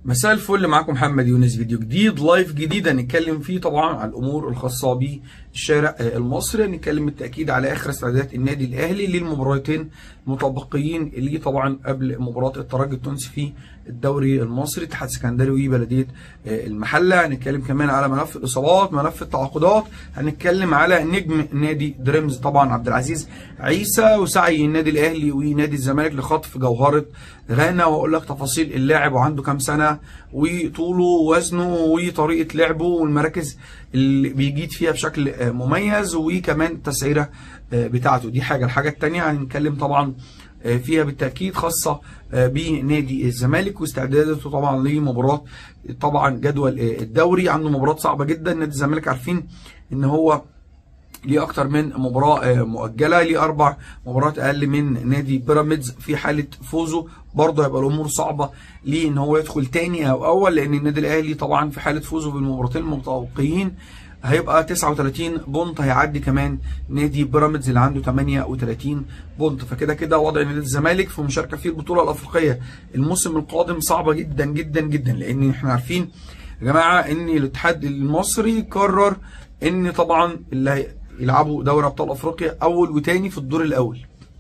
مساء الفل معاكم محمد يونس فيديو جديد لايف جديد هنتكلم فيه طبعا على الامور الخاصه بالشارع المصري هنتكلم بالتاكيد على اخر استعدادات النادي الاهلي للمباراتين المتبقيين اللي طبعا قبل مباراه الترجي التونسي في الدوري المصري اتحاد سكندري وبلديه المحله هنتكلم كمان على ملف الاصابات ملف التعاقدات هنتكلم على نجم نادي دريمز طبعا عبد العزيز عيسى وسعي النادي الاهلي ونادي الزمالك لخطف جوهره غانا واقول لك تفاصيل اللاعب وعنده كام سنه وطوله ووزنه وطريقه لعبه والمراكز اللي بيجيد فيها بشكل مميز وكمان التسعيره بتاعته دي حاجه الحاجه الثانيه هنتكلم طبعا فيها بالتاكيد خاصه بنادي الزمالك واستعداداته طبعا لمباراه طبعا جدول الدوري عنده مباراه صعبه جدا نادي الزمالك عارفين ان هو ليه اكتر من مباراه مؤجله ليه اربع مباريات اقل من نادي بيراميدز في حاله فوزه برضه هيبقى الامور صعبه ليه ان هو يدخل تاني او اول لان النادي الاهلي طبعا في حاله فوزه بالمباراتين المتبقيين هيبقى 39 بونت هيعدي كمان نادي بيراميدز اللي عنده 38 بونت فكده كده وضع نادي الزمالك في مشاركه في البطوله الافريقيه الموسم القادم صعبه جدا جدا جدا لان احنا عارفين يا جماعه ان الاتحاد المصري قرر ان طبعا اللي يلعبوا دوري ابطال افريقيا اول وتاني في الدور الاول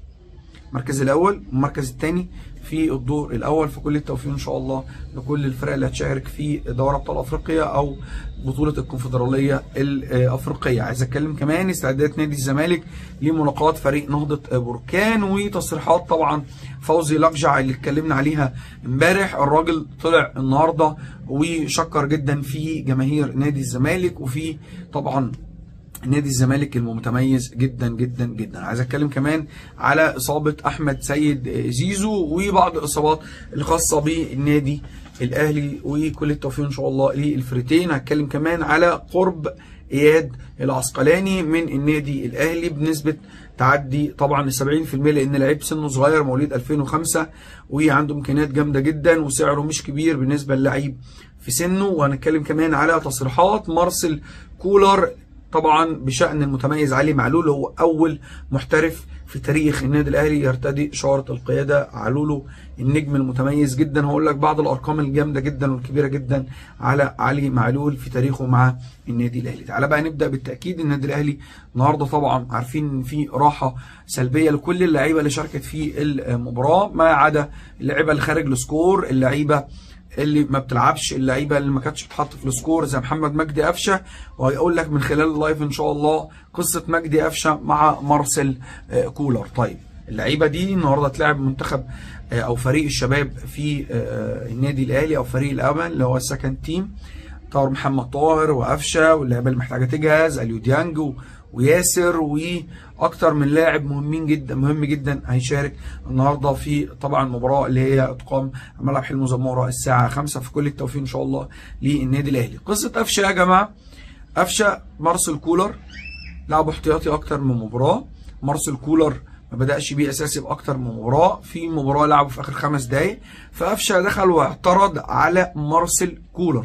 المركز الاول والمركز الثاني في الدور الاول في كل التوفيق ان شاء الله لكل الفرق اللي هتشارك في دوري ابطال افريقيا او بطوله الكونفدراليه الافريقيه عايز اتكلم كمان استعدادات نادي الزمالك لملاقاه فريق نهضه بركان وتصريحات طبعا فوزي لقجع اللي اتكلمنا عليها امبارح الراجل طلع النهارده وشكر جدا في جماهير نادي الزمالك وفي طبعا نادي الزمالك المتميز جدا جدا جدا عايز اتكلم كمان على اصابه احمد سيد زيزو وبعض الاصابات الخاصه بالنادي الاهلي وكل التوفيق ان شاء الله للفريقين هتكلم كمان على قرب اياد العسقلاني من النادي الاهلي بنسبه تعدي طبعا ال 70% لان لعيب سنه صغير مواليد 2005 وعنده امكانيات جامده جدا وسعره مش كبير بالنسبه للعيب في سنه وهنتكلم كمان على تصريحات مارسيل كولر طبعا بشأن المتميز علي معلول هو أول محترف في تاريخ النادي الأهلي يرتدي شارة القيادة علولو النجم المتميز جدا هقول لك بعض الأرقام الجامدة جدا والكبيرة جدا على علي معلول في تاريخه مع النادي الأهلي تعالى بقى نبدأ بالتأكيد النادي الأهلي النهاردة طبعا عارفين إن في راحة سلبية لكل اللعيبة اللي شاركت في المباراة ما عدا اللعيبة اللي خارج السكور اللعيبة اللي ما بتلعبش اللعيبه اللي ما كانتش بتحط في السكور زي محمد مجدي قفشه وهيقول لك من خلال اللايف ان شاء الله قصه مجدي قفشه مع مارسيل كولر طيب اللعيبه دي النهارده تلعب منتخب او فريق الشباب في النادي الاهلي او فريق الامل اللي هو السكند تيم طاهر محمد طاهر وقفشه واللعيبه اللي محتاجه تجهز اليو ديانج وياسر واكتر من لاعب مهمين جدا مهم جدا هيشارك النهارده في طبعا المباراه اللي هي تقام ملعب حلمي زموره الساعه 5 في كل التوفيق ان شاء الله للنادي الاهلي قصه قفشه يا جماعه قفشه مارسيل كولر لعب احتياطي اكتر من مباراه مارسيل كولر ما بداش بيه اساسي باكتر من مباراه في مباراه لعبوا في اخر خمس دقائق فقفشه دخل واعترض على مارسيل كولر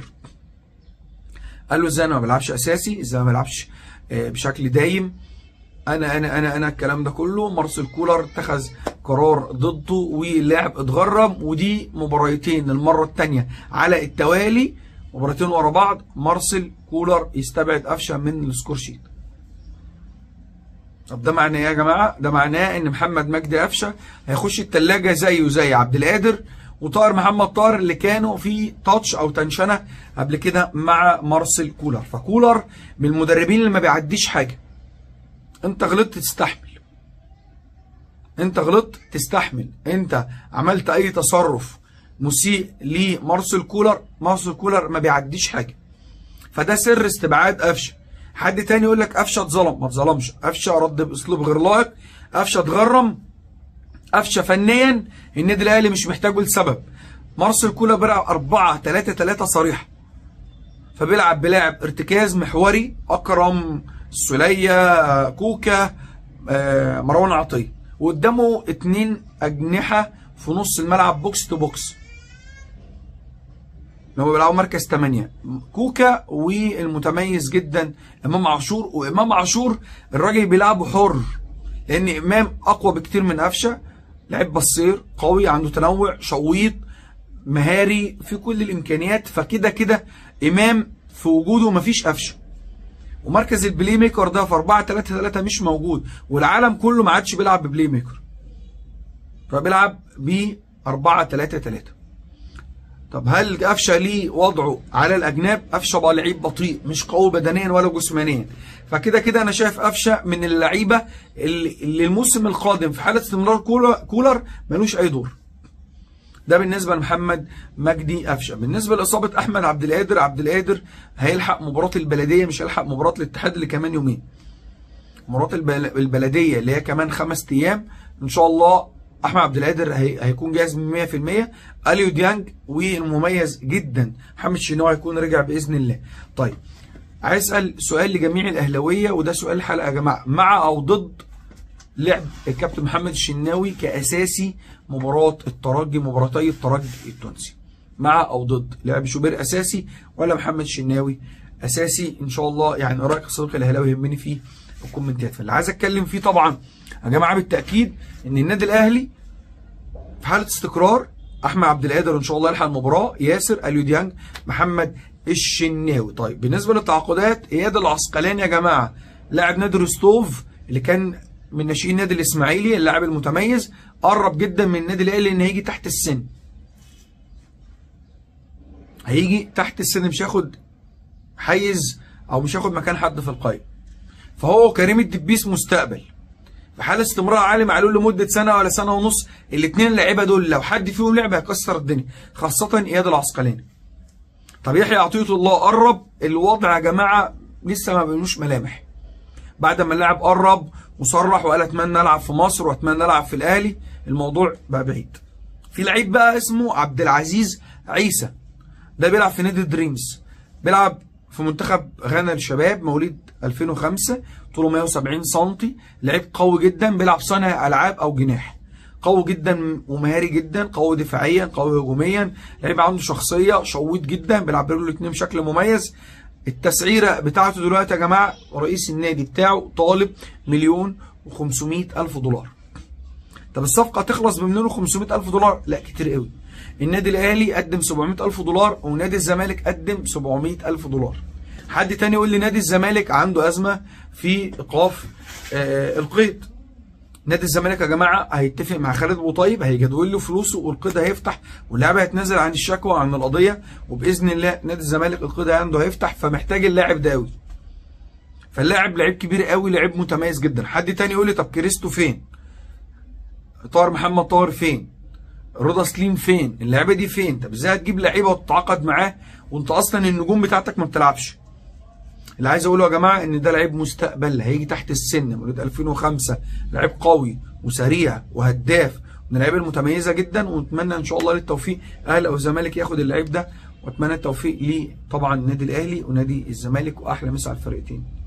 قال له ازاي انا ما بلعبش اساسي ازاي ما بلعبش بشكل دايم انا انا انا انا الكلام ده كله مارسيل كولر اتخذ قرار ضده واللاعب اتغرم ودي مباراتين المره الثانيه على التوالي مباراتين ورا بعض مارسيل كولر يستبعد قفشه من السكور شيت طب ده معناه ايه يا جماعه ده معناه ان محمد مجدي قفشه هيخش الثلاجه زيه زي عبد القادر وطاهر محمد طاهر اللي كانوا في تاتش او تنشنه قبل كده مع مارسيل كولر فكولر من المدربين اللي ما بيعديش حاجه انت غلطت تستحمل انت غلطت تستحمل انت عملت اي تصرف مسيء لمارسيل كولر مارسيل كولر ما بيعديش حاجه فده سر استبعاد قفشه حد تاني يقول لك قفشه اتظلم ما اتظلمش قفشه رد باسلوب غير لائق قفشه اتغرم قفشه فنيا النادي الاهلي مش محتاجه لسبب مارسيل كولر بيلعب 4 3 3 صريحه فبيلعب بلاعب ارتكاز محوري اكرم السوليه كوكا مروان عطيه وقدامه اتنين اجنحه في نص الملعب بوكس تو بوكس هم بيلعبوا مركز 8 كوكا والمتميز جدا امام عاشور وامام عاشور الراجل بيلعبه حر لان امام اقوى بكتير من قفشه لعيب بصير قوي عنده تنوع شويط مهاري في كل الامكانيات فكده كده امام في وجوده مفيش قفشه ومركز البلاي ميكر ده في 4 3 3 مش موجود والعالم كله ما عادش بيلعب ببلاي ميكر فبيلعب ب 4 3 3 طب هل قفشه ليه وضعه على الاجناب قفشه بقى لعيب بطيء مش قوي بدنيا ولا جسمانيا فكده كده انا شايف قفشه من اللعيبه اللي, اللي الموسم القادم في حاله استمرار كولر, كولر ملوش اي دور ده بالنسبه لمحمد مجدي قفشه بالنسبه لاصابه احمد عبد القادر عبد القادر هيلحق مباراه البلديه مش هيلحق مباراه الاتحاد اللي كمان يومين مباراه البلديه اللي هي كمان خمس ايام ان شاء الله احمد عبد القادر هي... هيكون جاهز 100% اليو ديانج والمميز جدا محمد شناوي هيكون رجع باذن الله طيب عايز اسال سؤال لجميع الاهلاويه وده سؤال الحلقه يا جماعه مع او ضد لعب الكابتن محمد الشناوي كاساسي مباراه الترجي مباراتي الترجي التونسي مع او ضد لعب شوبير اساسي ولا محمد الشناوي اساسي ان شاء الله يعني رايك يا صديقي الاهلاوي يهمني فيه الكومنتات فاللي عايز اتكلم فيه طبعا يا جماعه بالتاكيد ان النادي الاهلي في حاله استقرار احمد عبد القادر ان شاء الله يلحق المباراه ياسر اليو ديانج محمد الشناوي طيب بالنسبه للتعاقدات اياد العسقلاني يا جماعه لاعب نادي روستوف اللي كان من ناشئين النادي الاسماعيلي اللاعب المتميز قرب جدا من النادي الاهلي ان هيجي تحت السن هيجي تحت السن مش هياخد حيز او مش هياخد مكان حد في القائمه فهو كريم الدبيس مستقبل في حال استمرار علي معلول لمده سنه ولا سنه ونص الاثنين لعيبه دول لو حد فيهم لعب هيكسر الدنيا خاصه اياد العسقلاني طب يحيى عطيه الله قرب الوضع يا جماعه لسه ما بينوش ملامح بعد ما اللاعب قرب وصرح وقال اتمنى العب في مصر واتمنى العب في الاهلي الموضوع بقى بعيد في لعيب بقى اسمه عبد العزيز عيسى ده بيلعب في نادي دريمز بيلعب في منتخب غانا للشباب مواليد 2005 طوله 170 سم لعيب قوي جدا بيلعب صانع العاب او جناح قوي جدا ومهاري جدا قوي دفاعيا قوي هجوميا لعيب عنده شخصيه شويط جدا بيلعب برجله الاثنين بشكل مميز التسعيره بتاعته دلوقتي يا جماعه رئيس النادي بتاعه طالب مليون و500 الف دولار طب الصفقه تخلص بمليون و500 الف دولار لا كتير قوي النادي الاهلي قدم 700 الف دولار ونادي الزمالك قدم 700 الف دولار حد تاني يقول لي نادي الزمالك عنده ازمه في ايقاف آه القيد نادي الزمالك يا جماعه هيتفق مع خالد ابو طيب هيجدول له فلوسه والقيد هيفتح واللاعب هيتنازل عن الشكوى عن القضيه وباذن الله نادي الزمالك القيد عنده هيفتح فمحتاج اللاعب ده قوي فاللاعب لعيب كبير قوي لعيب متميز جدا حد تاني يقول لي طب كريستو فين طاهر محمد طاهر فين رضا سليم فين اللعيبه دي فين طب ازاي هتجيب لعيبه وتتعاقد معاه وانت اصلا النجوم بتاعتك ما بتلعبش اللي عايز اقوله يا جماعه ان ده لعيب مستقبل هيجي تحت السن مولود 2005 لعيب قوي وسريع وهداف من اللعيبه المتميزه جدا ونتمنى ان شاء الله للتوفيق اهلي او الزمالك ياخد اللعيب ده واتمنى التوفيق ليه طبعا النادي الاهلي ونادي الزمالك واحلى مسا على الفرقتين